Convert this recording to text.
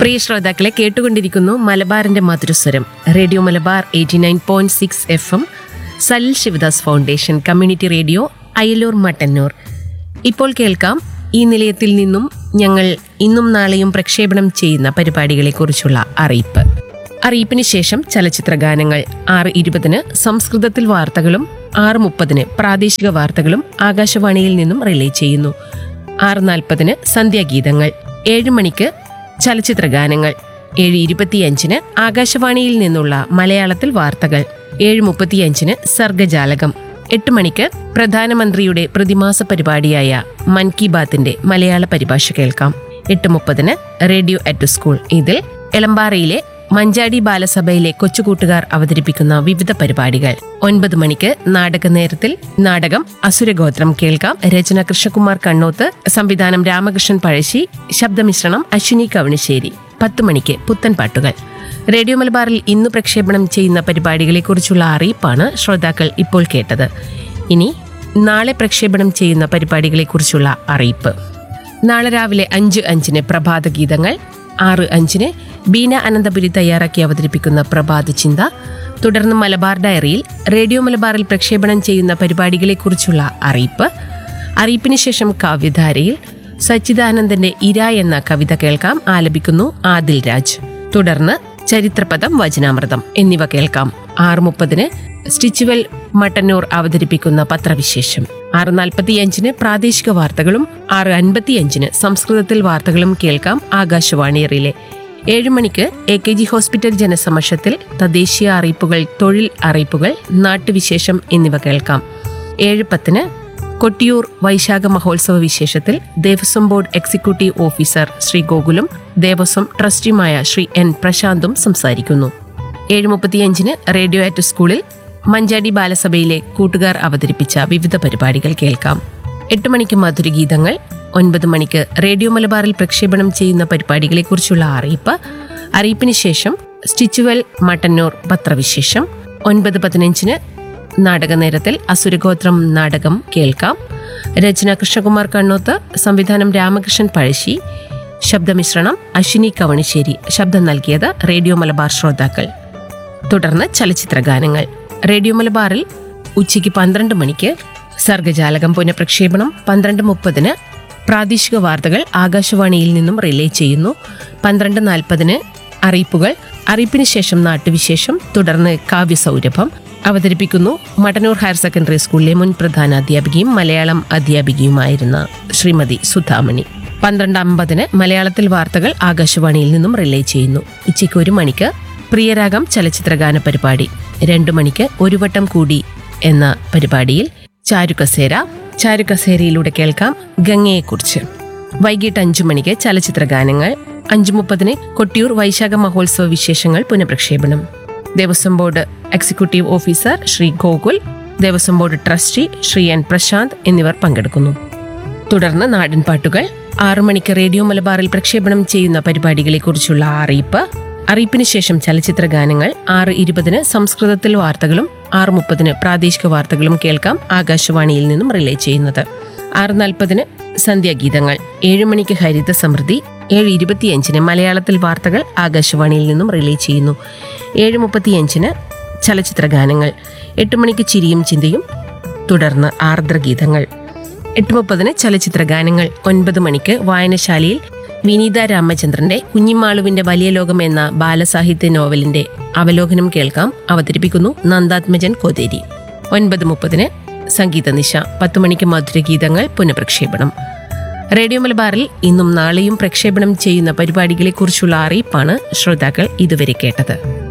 പ്രിയ ശ്രോതാക്കളെ കേട്ടുകൊണ്ടിരിക്കുന്നു മലബാറിന്റെ മധുരസ്വരം radio Malabar eighty nine point six F M Salil Sivadas foundation community radio Ayalur Mattannur ഇപ്പോൾ കേൾക്കാം ഈ നിലയത്തിൽ നിന്നും ഞങ്ങൾ ഇന്നും നാളെയും പ്രക്ഷേപണം ചെയ്യുന്ന പരിപാടികളെക്കുറിച്ചുള്ള അറിയിപ്പ് അറിയിപ്പിന് ശേഷം ചലച്ചിത്ര ഗാനങ്ങൾ ആറ് ഇരുപതിന് സംസ്കൃതത്തിൽ വാർത്തകളും ആറ് മുപ്പതിന് പ്രാദേശിക വാർത്തകളും ആകാശവാണിയിൽ നിന്നും റിലേ ചെയ്യുന്നു ആറ് നാൽപ്പതിന് സന്ധ്യാഗീതങ്ങൾ ഏഴ് മണിക്ക് ചലച്ചിത്ര ഗാനങ്ങൾ ഏഴ് ഇരുപത്തിയഞ്ചിന് ആകാശവാണിയിൽ നിന്നുള്ള മലയാളത്തിൽ വാർത്തകൾ ഏഴ് മുപ്പത്തിയഞ്ചിന് സർഗജാലകം എട്ട് മണിക്ക് പ്രധാനമന്ത്രിയുടെ പ്രതിമാസ പരിപാടിയായ മൻ കി ബാത്തിന്റെ മലയാള പരിഭാഷ കേൾക്കാം എട്ട് മുപ്പതിന് റേഡിയോ അറ്റ് സ്കൂൾ ഇതിൽ എളമ്പാറയിലെ മഞ്ചാടി ബാലസഭയിലെ കൊച്ചുകൂട്ടുകാർ അവതരിപ്പിക്കുന്ന വിവിധ പരിപാടികൾ ഒൻപത് മണിക്ക് നാടക നേരത്തിൽ നാടകം അസുരഗോത്രം കേൾക്കാം രചന കൃഷ്ണകുമാർ കണ്ണോത്ത് സംവിധാനം രാമകൃഷ്ണൻ പഴശ്ശി ശബ്ദമിശ്രണം അശ്വിനി കവണിശ്ശേരി പത്ത് മണിക്ക് പുത്തൻ പാട്ടുകൾ റേഡിയോ മലബാറിൽ ഇന്ന് പ്രക്ഷേപണം ചെയ്യുന്ന പരിപാടികളെക്കുറിച്ചുള്ള അറിയിപ്പാണ് ശ്രോതാക്കൾ ഇപ്പോൾ കേട്ടത് ഇനി നാളെ പ്രക്ഷേപണം ചെയ്യുന്ന പരിപാടികളെക്കുറിച്ചുള്ള അറിയിപ്പ് നാളെ രാവിലെ അഞ്ച് അഞ്ചിന് പ്രഭാത ഗീതങ്ങൾ ആറ് അഞ്ചിന് ബീന അനന്തപുരി തയ്യാറാക്കി അവതരിപ്പിക്കുന്ന പ്രഭാത ചിന്ത തുടർന്ന് മലബാർ ഡയറിയിൽ റേഡിയോ മലബാറിൽ പ്രക്ഷേപണം ചെയ്യുന്ന പരിപാടികളെക്കുറിച്ചുള്ള അറിയിപ്പ് അറിയിപ്പിന് ശേഷം കാവ്യധാരയിൽ സച്ചിദാനന്ദന്റെ ഇര എന്ന കവിത കേൾക്കാം ആലപിക്കുന്നു ആദിൽ രാജ് തുടർന്ന് ചരിത്രപദം വചനാമൃതം എന്നിവ കേൾക്കാം ആറ് മുപ്പതിന് സ്റ്റിച്ചുവൽ മട്ടന്നൂർ അവതരിപ്പിക്കുന്ന പത്രവിശേഷം ആറ് നാൽപ്പത്തിയഞ്ചിന് പ്രാദേശിക വാർത്തകളും ആറ് അൻപത്തിയഞ്ചിന് സംസ്കൃതത്തിൽ വാർത്തകളും കേൾക്കാം ആകാശവാണി റിലേ ഏഴ് മണിക്ക് എ കെ ജി ഹോസ്പിറ്റൽ ജനസമക്ഷത്തിൽ തദ്ദേശീയ അറിയിപ്പുകൾ തൊഴിൽ അറിയിപ്പുകൾ നാട്ടുവിശേഷം എന്നിവ കേൾക്കാം ഏഴ് പത്തിന് കൊട്ടിയൂർ വൈശാഖ മഹോത്സവ വിശേഷത്തിൽ Devaswom board executive officer Shri ഗോകുലും ദേവസ്വം ട്രസ്റ്റിയുമായ ശ്രീ എൻ പ്രശാന്തും സംസാരിക്കുന്നു ഏഴ് മുപ്പത്തിയഞ്ചിന് റേഡിയോ ആറ്റ് സ്കൂളിൽ മഞ്ചാടി ബാലസഭയിലെ കൂട്ടുകാർ അവതരിപ്പിച്ച വിവിധ പരിപാടികൾ കേൾക്കാം എട്ട് മണിക്ക് മധുരഗീതങ്ങൾ ഒൻപത് മണിക്ക് റേഡിയോ മലബാറിൽ പ്രക്ഷേപണം ചെയ്യുന്ന പരിപാടികളെക്കുറിച്ചുള്ള അറിയിപ്പ് അറിയിപ്പിന് ശേഷം സ്റ്റിച്ചുവൽ മട്ടന്നൂർ പത്രവിശേഷം ഒൻപത് പതിനഞ്ചിന് നാടകനേരത്തിൽ അസുരഗോത്രം നാടകം കേൾക്കാം രചന കൃഷ്ണകുമാർ കണ്ണോത്ത് സംവിധാനം രാമകൃഷ്ണൻ പഴശ്ശി ശബ്ദമിശ്രണം അശ്വിനി കവണിശ്ശേരി ശബ്ദം നൽകിയത് റേഡിയോ മലബാർ ശ്രോതാക്കൾ തുടർന്ന് ചലച്ചിത്ര ഗാനങ്ങൾ റേഡിയോ മലബാറിൽ ഉച്ചയ്ക്ക് പന്ത്രണ്ട് മണിക്ക് സർഗജാലകം പുനഃപ്രക്ഷേപണം പന്ത്രണ്ട് മുപ്പതിന് പ്രാദേശിക വാർത്തകൾ ആകാശവാണിയിൽ നിന്നും റിലേ ചെയ്യുന്നു പന്ത്രണ്ട് നാൽപ്പതിന് അറിയിപ്പുകൾ അറിയിപ്പിന് ശേഷം നാട്ടുവിശേഷം തുടർന്ന് കാവ്യസൗരഭം അവതരിപ്പിക്കുന്നു മട്ടന്നൂർ ഹയർ സെക്കൻഡറി സ്കൂളിലെ മുൻ പ്രധാന അധ്യാപികയും മലയാളം അധ്യാപികയുമായിരുന്ന ശ്രീമതി സുധാമണി പന്ത്രണ്ട് അമ്പതിന് മലയാളത്തിൽ വാർത്തകൾ ആകാശവാണിയിൽ നിന്നും റിലേ ചെയ്യുന്നു ഉച്ചയ്ക്ക് ഒരു മണിക്ക് പ്രിയരാഗം ചലച്ചിത്രഗാന പരിപാടി രണ്ടു മണിക്ക് ഒരു വട്ടം കൂടി എന്ന പരിപാടിയിൽ ചാരുകസേര ചാരുകസേരയിലൂടെ കേൾക്കാം ഗംഗയെക്കുറിച്ച് വൈകിട്ട് അഞ്ചു മണിക്ക് ചലച്ചിത്ര ഗാനങ്ങൾ അഞ്ചു മുപ്പതിന് കൊട്ടിയൂർ വൈശാഖ മഹോത്സവ വിശേഷങ്ങൾ പുനഃപ്രക്ഷേപണം Devaswom board executive officer Shri Gokul Devaswom board trustee Shri N Prashanth എന്നിവർ പങ്കെടുക്കുന്നു തുടർന്ന് നാടൻ പാട്ടുകൾ ആറു മണിക്ക് റേഡിയോ മലബാറിൽ പ്രക്ഷേപണം ചെയ്യുന്ന പരിപാടികളെക്കുറിച്ചുള്ള അറിയിപ്പ് അറിയിപ്പിന് ശേഷം ചലച്ചിത്ര ഗാനങ്ങൾ ആറ് ഇരുപതിന് സംസ്കൃതത്തിൽ വാർത്തകളും ആറ് മുപ്പതിന് പ്രാദേശിക വാർത്തകളും കേൾക്കാം ആകാശവാണിയിൽ നിന്നും റിലേ ചെയ്യുന്നത് ആറ് നാൽപ്പതിന് സന്ധ്യാഗീതങ്ങൾ ഏഴ് മണിക്ക് ഹരിത സമൃദ്ധി ഏഴ് ഇരുപത്തിയഞ്ചിന് മലയാളത്തിൽ വാർത്തകൾ ആകാശവാണിയിൽ നിന്നും റിലേ ചെയ്യുന്നു ഏഴ് മുപ്പത്തിയഞ്ചിന് ചലച്ചിത്ര ഗാനങ്ങൾ എട്ട് മണിക്ക് ചിരിയും ചിന്തയും തുടർന്ന് ആർദ്രഗീതങ്ങൾ എട്ട് മുപ്പതിന് ചലച്ചിത്ര ഗാനങ്ങൾ ഒൻപത് മണിക്ക് വായനശാലയിൽ വിനീത രാമചന്ദ്രന്റെ കുഞ്ഞിമാളുവിന്റെ വലിയ ലോകം എന്ന ബാലസാഹിത്യ നോവലിന്റെ അവലോകനം കേൾക്കാം അവതരിപ്പിക്കുന്നു നന്ദാത്മജൻ കോതേരി ഒൻപത് മുപ്പതിന് സംഗീത നിശ പത്ത് മണിക്ക് മധുരഗീതങ്ങൾ പുനഃപ്രക്ഷേപണം റേഡിയോ മലബാറിൽ ഇന്നും നാളെയും പ്രക്ഷേപണം ചെയ്യുന്ന പരിപാടികളെക്കുറിച്ചുള്ള അറിയിപ്പാണ് ശ്രോതാക്കൾ ഇതുവരെ കേട്ടത്